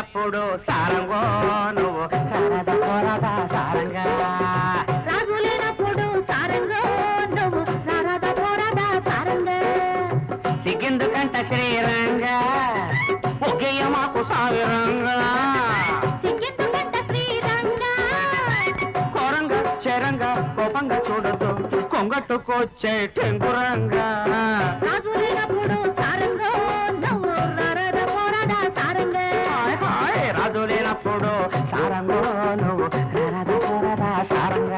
లేనప్పుడు సారంగో నువ్వు సారద పోరద సారంగా రాజు లేనప్పుడు సారంగో నువ్వు రారాద పోరాద సారంగా సిగ్గెందుకంట శ్రీరంగా ఒగ్గయ్య మాకు సావిరంగా సిగ్గెందుకంట శ్రీరంగా కోరంగా చెరంగా కోపంగా చూడదు కొంగట్టుకొచ్చే టెంగురంగా రాజు లేనప్పుడు సారంగో నువ్వు రారాద పోరాద సారంగా హాయ్ హాయ్ రాజు లేనప్పుడు సారంగో నువ్వు సారద పోరద సారంగా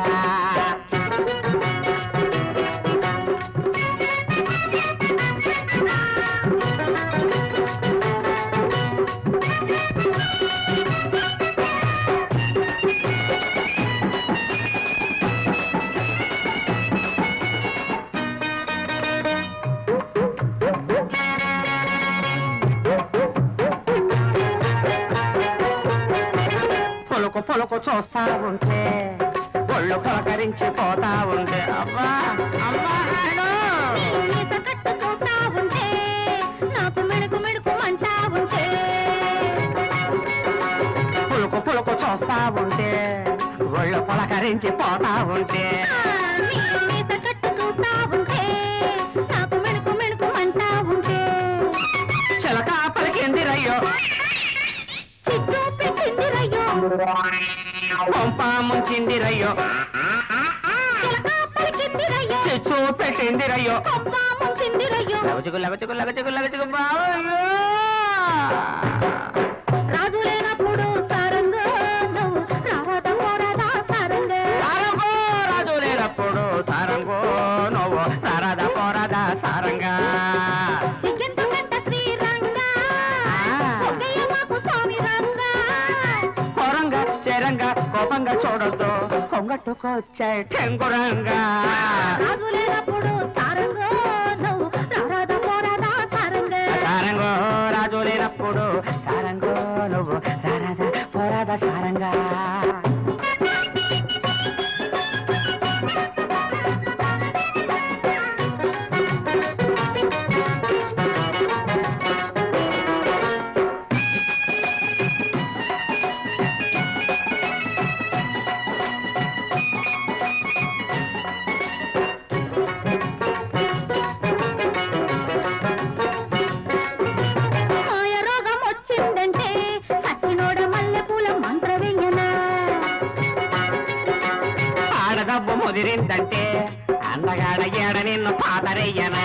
పొలకు పొలకు చూస్తా ఉంటే ఒళ్ళు పలకరించి పోతా ఉంటే అబ్బా అబ్బా నాయనో. ఈత కట్టు చూస్తా ఉంటే నాకు మెడుకు మెడుకు మంటా ఉంటే పులుకు పులుకు చూస్తా ఉంటే ఒళ్ళు పలకరించి పోతా ఉంటే ఈత కట్టు చూస్తా ఉంటే నాకు మెడుకు మెడుకు మంటా ఉంటే చిలక పలికింది రయ్యో చిచ్చు పెట్టింది రయ్యో పంప ముంచింది రయ్యో చిలక పలికింది రయ్యో చిచ్చు పెట్టింది రయ్యో కొమ్మ ముంచింది రయ్యో లగచుకు లగచుకు లగచుకు లగచుకు బావయ్యో. రాజు లేనప్పుడు సారంగో నువ్వు రావద పోరాదా సారంగా సారంగో రాజు లేనప్పుడు సారంగో నువ్వు సారద పోరద సారంగా సిగ్గెందుకంట శ్రీరంగా ఒక్కయ్య మాకు స్వామి రంగా కోరంగా చెరంగా కోపంగా చూడొద్దు కొంగట్టుకొచ్చే టెంగురంగా రాజు లేనప్పుడు సారంగో నువ్వు రారాద పోరాదా సారంగా సారంగో రాజు లేనప్పుడు సారంగో నువ్వు సారద పోరద సారంగా మాయ రోగం వచ్చిందంటే సచ్చినోడ మల్లెపూల మంత్ర వెయ్యనా ఆడదబ్బు ముదిరిందంటే అందగాడ ఏడ నిన్ను పాతరయ్యనా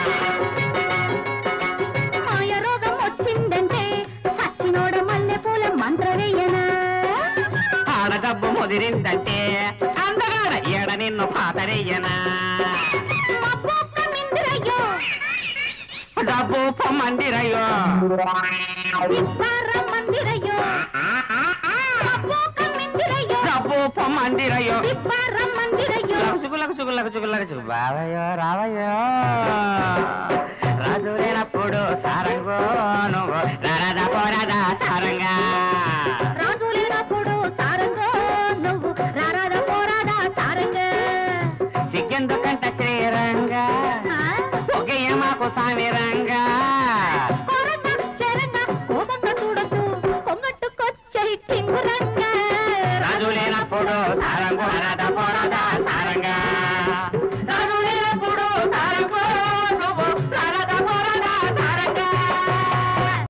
మాయ రోగం వచ్చిందంటే సచ్చినోడ మల్లెపూల మంత్ర వెయ్యనా ఆడదబ్బు ముదిరిందంటే అందగాడ ఏడ నిన్ను పాతరయ్యనా మబ్బొక్క మిందిరయ్యో డబ్బు పొమ్మందిరయ్యో విప్పార మందిరయ్యో మబ్బొక్క మిందిరయ్యో డబ్బు పొమ్మందిరయ్యో విప్పార మందిరయ్యో లగచుకు లగచుకు లగచుకు లగచుకు బావయ్యో రావయ్యో రాజు లేనప్పుడు సారంగో నువ్వు నరద పోరద సారంగా రాజు లేనప్పుడు సారంగో నువ్వు రారాద పోరాదా సారంగా సిగ్గెందుకంట శ్రీరంగా ఆ? ఒగ్గయ్య మాకు సామిరంగా